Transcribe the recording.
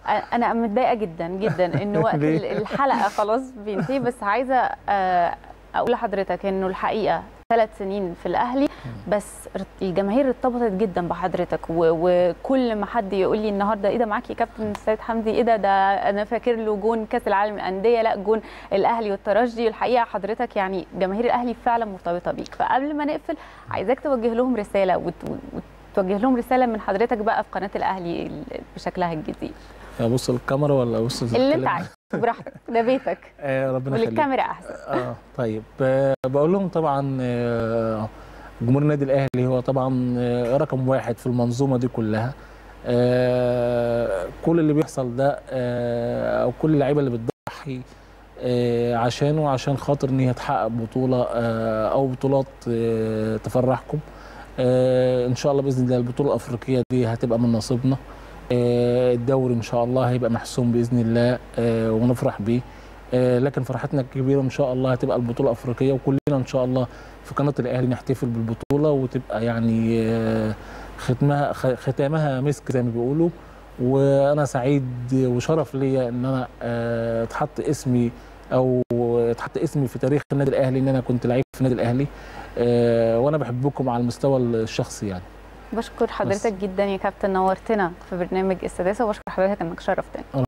انا متضايقه جدا جدا ان وقت ليه؟ ال- الحلقه خلاص بينتهي بس عايزه آه، اقول لحضرتك انه الحقيقه ثلاث سنين في الاهلي بس ارت- الجماهير ارتبطت جدا بحضرتك و- وكل ما حد يقول لي النهارده ايه ده معاكي كابتن سيد حمدي ايه ده ده انا فاكر له جون كاس العالم للانديه لا جون الاهلي والترجي الحقيقه حضرتك يعني جماهير الاهلي فعلا مرتبطه بيك فقبل ما نقفل عايزاك توجه لهم رساله وت- وتوجه لهم رساله من حضرتك بقى في قناه الاهلي ال- بشكلها الجديد ابص للكاميرا ولا ابص اللي انت للكلام؟ عايزه براحتك ده بيتك آه ربنا يخليك وللكاميرا احسن اه طيب آه بقول لهم طبعا آه جمهور النادي الاهلي هو طبعا آه رقم واحد في المنظومه دي كلها آه كل اللي بيحصل ده آه او كل اللعيبه اللي بتضحي آه عشانه عشان خاطر ان هي تحقق بطوله آه او بطولات آه تفرحكم آه ان شاء الله باذن الله البطوله الافريقيه دي هتبقى من نصيبنا آه الدوري ان شاء الله هيبقى محسوم باذن الله آه ونفرح بيه آه، لكن فرحتنا الكبيره ان شاء الله هتبقى البطوله الافريقيه وكلنا ان شاء الله في قناه الاهلي نحتفل بالبطوله وتبقى يعني آه، ختمها خ- ختامها مسك زي ما بيقولوا وانا سعيد وشرف ليا ان انا آه، اتحط اسمي او اتحط اسمي في تاريخ النادي الاهلي ان انا كنت لعيب في النادي الاهلي آه، وانا بحبكم على المستوى الشخصي يعني بشكر حضرتك جدا يا كابتن نورتنا في برنامج السادسه وبشكر حضرتك انك شرفتنا